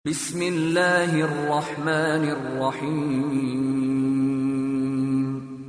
بسم الله الرحمن الرحيم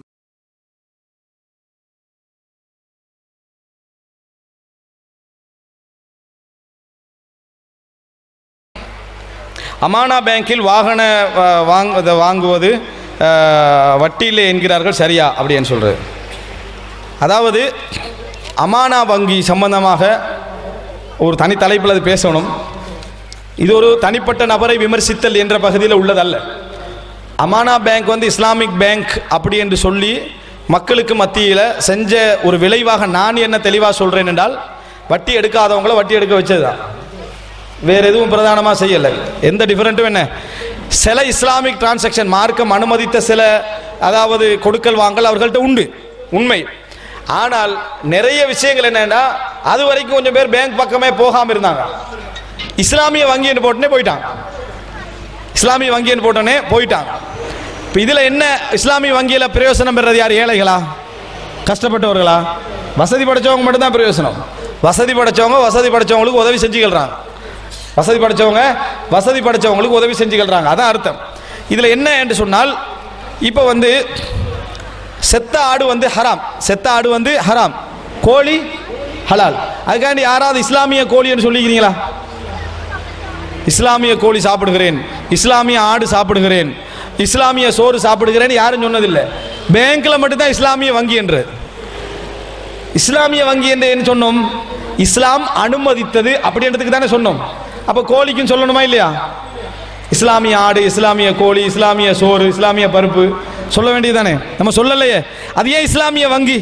அமானா பேங்கில் வாகன அஹ், வாங் இதை வாங்குவது அஹ், வட்டியில் என்கிறார்கள் சரியா அப்படின்னு சொல்கிறது அதாவது அமானா வங்கி சம்பந்தமாக ஒரு தனி தலைப்பில் அது பேசணும் இது ஒரு தனிப்பட்ட நபரை விமர்சித்தல் என்ற பகுதியில் உள்ளதல்ல அமானா பேங்க் வந்து இஸ்லாமிக் பேங்க் அப்படி என்று சொல்லி மக்களுக்கு மத்தியில் செஞ்ச ஒரு விளைவாக நான் என்ன தெளிவாக சொல்கிறேன் என்றால் வட்டி எடுக்காதவங்கள வட்டி எடுக்க வச்சது தான் வேற எதுவும் பிரதானமாக செய்யலை எந்த டிஃபரெண்ட்டும் என்ன சில இஸ்லாமிக் டிரான்சாக்ஷன் மார்க்கம் அனுமதித்த சில அதாவது கொடுக்கல் வாங்கல் அவர்கள்ட்ட உண்டு உண்மை ஆனால் நிறைய விஷயங்கள் என்னன்னா அது வரைக்கும் கொஞ்சம் பேர் பேங்க் பக்கமே போகாமல் இருந்தாங்க இஸ்லாமிய வங்கின்னு போட்டுனே போயிட்டாங்க இஸ்லாமிய வங்கின்னு போட்டோன்னே போயிட்டாங்க இப்போ இதில் என்ன இஸ்லாமிய வங்கியில் பிரயோசனம் பெறது யார் ஏழைகளா கஷ்டப்பட்டவர்களா வசதி படைச்சவங்க மட்டும்தான் பிரயோசனம் வசதி படைச்சவங்க வசதி படைச்சவங்களுக்கு உதவி செஞ்சுக்கிறாங்க வசதி படைச்சவங்க வசதி படைச்சவங்களுக்கு உதவி செஞ்சுக்கிறாங்க அதான் அர்த்தம் இதில் என்ன என்று சொன்னால் இப்போ வந்து செத்த ஆடு வந்து ஹராம் செத்த ஆடு வந்து ஹராம் கோழி ஹலால் அதுக்காண்டி யாராவது இஸ்லாமிய கோழின்னு சொல்லிக்கிறீங்களா இஸ்லாமிய கோழி சாப்பிடுகிறேன் இஸ்லாமிய ஆடு சாப்பிடுகிறேன் இஸ்லாமிய சோறு சாப்பிடுகிறேன் யாரும் சொன்னதில்லை பேங்க்ல மட்டும்தான் இஸ்லாமிய வங்கி என்று இஸ்லாமிய வங்கி என்று என்ன சொன்னோம் இஸ்லாம் அனுமதித்தது அப்படின்றதுக்கு தானே சொன்னோம் அப்ப கோழிக்கும் சொல்லணுமா இல்லையா இஸ்லாமிய ஆடு இஸ்லாமிய கோழி இஸ்லாமிய சோறு இஸ்லாமிய பருப்பு சொல்ல வேண்டியதுதானே நம்ம சொல்லலையே அது ஏன் இஸ்லாமிய வங்கி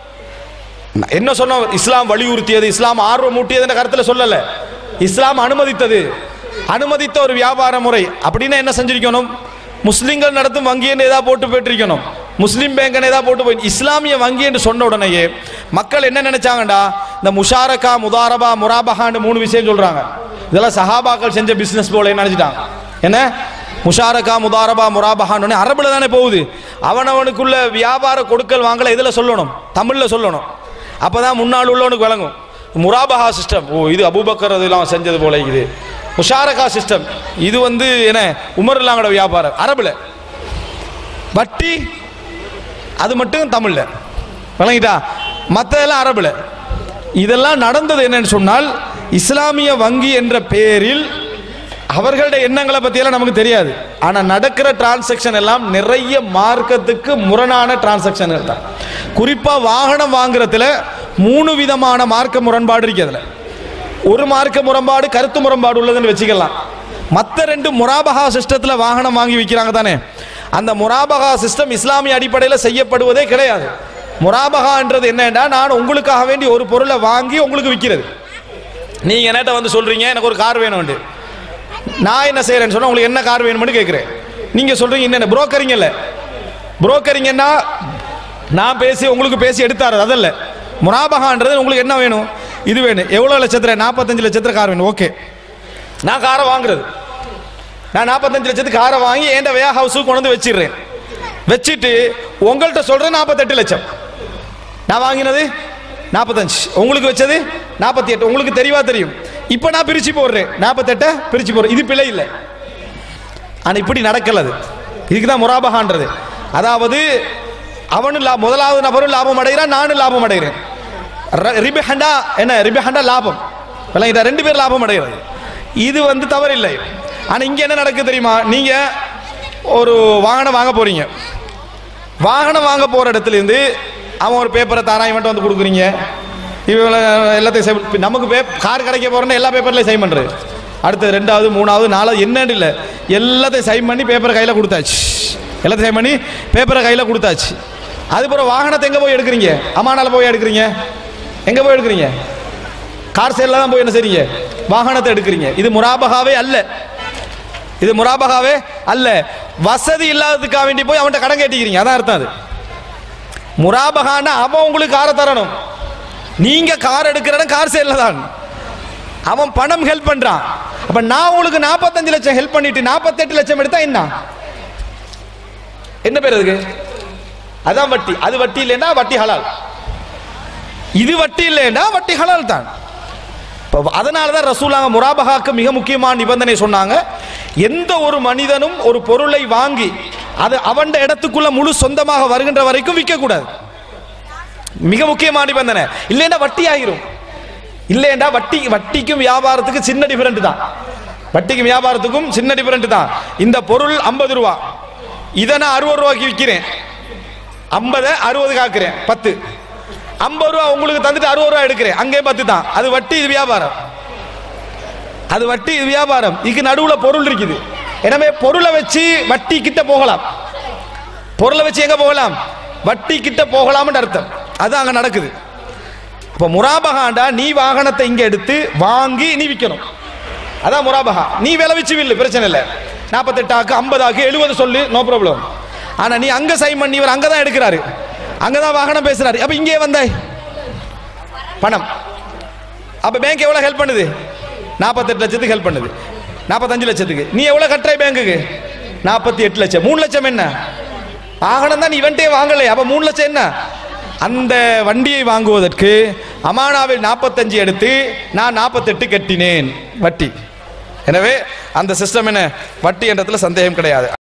என்ன சொன்னோம் இஸ்லாம் வலியுறுத்தியது இஸ்லாம் ஆர்வம் ஊட்டியதுன்ற கருத்தில் சொல்லல இஸ்லாம் அனுமதித்தது அனுமதித்த ஒரு வியாபார முறை அப்படின்னா என்ன செஞ்சிருக்கணும் முஸ்லிம்கள் நடத்தும் வங்கி என்று ஏதாவது போட்டு போயிட்டிருக்கணும் முஸ்லீம் பேங்க் ஏதாவது போட்டு போய் இஸ்லாமிய வங்கி என்று சொன்ன உடனேயே மக்கள் என்ன நினைச்சாங்கடா இந்த முஷாரக்கா முதாரபா முராபஹான்னு மூணு விஷயம் சொல்றாங்க இதெல்லாம் சஹாபாக்கள் செஞ்ச பிசினஸ் போல நினைச்சிட்டாங்க என்ன முஷாரக்கா முதாரபா முராபஹான்னு அரபுல தானே போகுது அவனவனுக்குள்ள வியாபார கொடுக்கல் வாங்கல இதுல சொல்லணும் தமிழ்ல சொல்லணும் அப்பதான் முன்னாள் உள்ளவனுக்கு விளங்கும் முராபஹா சிஸ்டம் ஓ இது அபூபக்கர் இதெல்லாம் செஞ்சது போல இது முஷாரகா சிஸ்டம் இது வந்து என்ன உமர் இல்லாங்கட வியாபாரம் அரபுல வட்டி அது மட்டும் தமிழ்ல விளங்கிட்டா மற்றதெல்லாம் அரபுல இதெல்லாம் நடந்தது என்னன்னு சொன்னால் இஸ்லாமிய வங்கி என்ற பெயரில் அவர்களுடைய எண்ணங்களை பற்றியெல்லாம் நமக்கு தெரியாது ஆனால் நடக்கிற டிரான்சாக்ஷன் எல்லாம் நிறைய மார்க்கத்துக்கு முரணான டிரான்சாக்ஷன் தான் குறிப்பாக வாகனம் வாங்குறதுல மூணு விதமான மார்க்க முரண்பாடு இருக்கு அதுல ஒரு மார்க்க முரண்பாடு கருத்து முரண்பாடு உள்ளதுன்னு வச்சுக்கலாம் மற்ற ரெண்டு முராபகா சிஸ்டத்தில் வாகனம் வாங்கி விற்கிறாங்க தானே அந்த முராபகா சிஸ்டம் இஸ்லாமிய அடிப்படையில் செய்யப்படுவதே கிடையாது முராபகான்றது என்னன்னா நான் உங்களுக்காக வேண்டி ஒரு பொருளை வாங்கி உங்களுக்கு விற்கிறது நீங்க என்னட்ட வந்து சொல்றீங்க எனக்கு ஒரு கார் வேணும்னு நான் என்ன செய்யறேன்னு சொன்னா உங்களுக்கு என்ன கார் வேணும்னு கேட்கிறேன் நீங்க சொல்றீங்க என்ன புரோக்கரிங் இல்ல புரோக்கரிங்கன்னா நான் பேசி உங்களுக்கு பேசி எடுத்தாரு அதல்ல முராபகான்றது உங்களுக்கு என்ன வேணும் இது வேணும் எவ்வளோ லட்சத்தில் நாற்பத்தஞ்சு லட்சத்தில் கார் வேணும் ஓகே நான் காரை வாங்குறது நான் நாற்பத்தஞ்சு லட்சத்துக்கு காரை வாங்கி என் வே ஹவுஸுக்கு கொண்டு வந்து வச்சிடுறேன் வச்சுட்டு உங்கள்கிட்ட சொல்கிறேன் நாற்பத்தெட்டு லட்சம் நான் வாங்கினது நாற்பத்தஞ்சு உங்களுக்கு வச்சது நாற்பத்தி எட்டு உங்களுக்கு தெளிவா தெரியும் இப்போ நான் பிரித்து போடுறேன் நாற்பத்தெட்டை பிரித்து போடுறேன் இது பிழை இல்லை ஆனால் இப்படி நடக்கல அது இதுக்கு தான் முராபகான்றது அதாவது அவனும் லா- முதலாவது நபரும் லாபம் அடைகிறான் நானும் லாபம் அடைகிறேன் ர- ரிபஹண்டா என்ன ரிபஹண்டா லாபம் விளங்கிட்டா ரெண்டு பேர் லாபம் அடைகிறது இது வந்து தவறில்லை ஆனால் இங்கே என்ன நடக்குது தெரியுமா நீங்கள் ஒரு வாகனம் வாங்க போறீங்க வாகனம் வாங்க போகிற இடத்துல இருந்து அவன் ஒரு பேப்பரை தாராய் மட்டும் வந்து கொடுக்குறீங்க இவங்க எல்லாத்தையும் சைன் நமக்கு பே கார் கிடைக்க போகிறோன்னு எல்லா பேப்பர்லையும் சைன் பண்ணுறது அடுத்தது ரெண்டாவது மூணாவது நாலாவது என்னன்னு இல்லை எல்லாத்தையும் சைன் பண்ணி பேப்பரை கையில் கொடுத்தாச்சு எல்லாத்தையும் சைன் பண்ணி பேப்பரை கையில் கொடுத்தாச்சு அதுக்கப்புறம் வாகனத்தை எங்கே போய் எடுக்கிறீங்க அம்மானால போய் எடுக்கிறீங்க எங்கே போய் எடுக்கிறீங்க கார் சேலில் தான் போய் என்ன செய்றீங்க வாகனத்தை எடுக்கிறீங்க இது முராபகாவே அல்ல இது முராபகாவே அல்ல வசதி இல்லாததுக்காக வேண்டி போய் அவன்கிட்ட கடன் கேட்டிக்கிறீங்க அதான் அர்த்தம் அது முராபகான்னா அவன் உங்களுக்கு காரை தரணும் நீங்க கார் எடுக்கிற இடம் கார் சேல்ல தான் அவன் பணம் ஹெல்ப் பண்றான் அப்ப நான் உங்களுக்கு நாற்பத்தஞ்சு லட்சம் ஹெல்ப் பண்ணிட்டு நாற்பத்தெட்டு லட்சம் எடுத்தா என்ன என்ன பேர் அதுக்கு அதான் வட்டி அது வட்டி இல்லைன்னா வட்டி ஹலால் இது வட்டி இல்லைன்னா வட்டி ஹலால் தான் இப்போ அதனால தான் ரசூலாங்க முராபகாக்கு மிக முக்கியமான நிபந்தனை சொன்னாங்க எந்த ஒரு மனிதனும் ஒரு பொருளை வாங்கி அது அவன் இடத்துக்குள்ள முழு சொந்தமாக வருகின்ற வரைக்கும் விற்க கூடாது மிக முக்கியமான நிபந்தனை இல்லைன்னா வட்டி ஆகிரும் இல்லைண்டா வட்டி வட்டிக்கும் வியாபாரத்துக்கு சின்ன டிஃபரெண்ட் தான் வட்டிக்கும் வியாபாரத்துக்கும் சின்ன டிஃபரெண்ட் தான் இந்த பொருள் ஐம்பது ரூபா இதை நான் அறுபது ரூபாய்க்கு விற்கிறேன் ஐம்பதை அறுபது காக்குறேன் பத்து ஐம்பது ரூபா உங்களுக்கு தந்துட்டு அறுபது ரூபா எடுக்கிறேன் அங்கே பத்து தான் அது வட்டி இது வியாபாரம் அது வட்டி இது வியாபாரம் இதுக்கு நடுவுல பொருள் இருக்குது எனவே பொருளை வச்சு வட்டி கிட்ட போகலாம் பொருளை வச்சு எங்க போகலாம் வட்டி கிட்ட போகலாம்னு அர்த்தம் அது அங்க நடக்குது இப்போ முராபகாண்டா நீ வாகனத்தை இங்க எடுத்து வாங்கி நீ விற்கணும் அதான் முராபகா நீ விலை வச்சு வில்லு பிரச்சனை இல்லை நாற்பத்தெட்டாக்கு ஐம்பதாக்கு எழுபது சொல்லு நோ ப்ராப்ளம் ஆனா நீ அங்க சைன் பண்ணி இவர் அங்கதான் எடுக்கிறாரு அங்கதான் வாகனம் பேசுறாரு அப்ப இங்கே வந்தாய் பணம் அப்ப பேங்க் எவ்வளவு ஹெல்ப் பண்ணுது நாற்பத்தெட்டு லட்சத்துக்கு ஹெல்ப் பண்ணுது நாற்பத்தஞ்சு லட்சத்துக்கு நீ எவ்வளவு கட்டுறாய் பேங்குக்கு நாற்பத்தி எட்டு லட்சம் மூணு லட்சம் என்ன வாகனம் தான் இவன்ட்டே வாங்கலை அப்ப மூணு லட்சம் என்ன அந்த வண்டியை வாங்குவதற்கு அமானாவில் நாற்பத்தஞ்சு எடுத்து நான் நாற்பத்தெட்டு கட்டினேன் வட்டி எனவே அந்த சிஸ்டம் என்ன வட்டி என்றதுல சந்தேகம் கிடையாது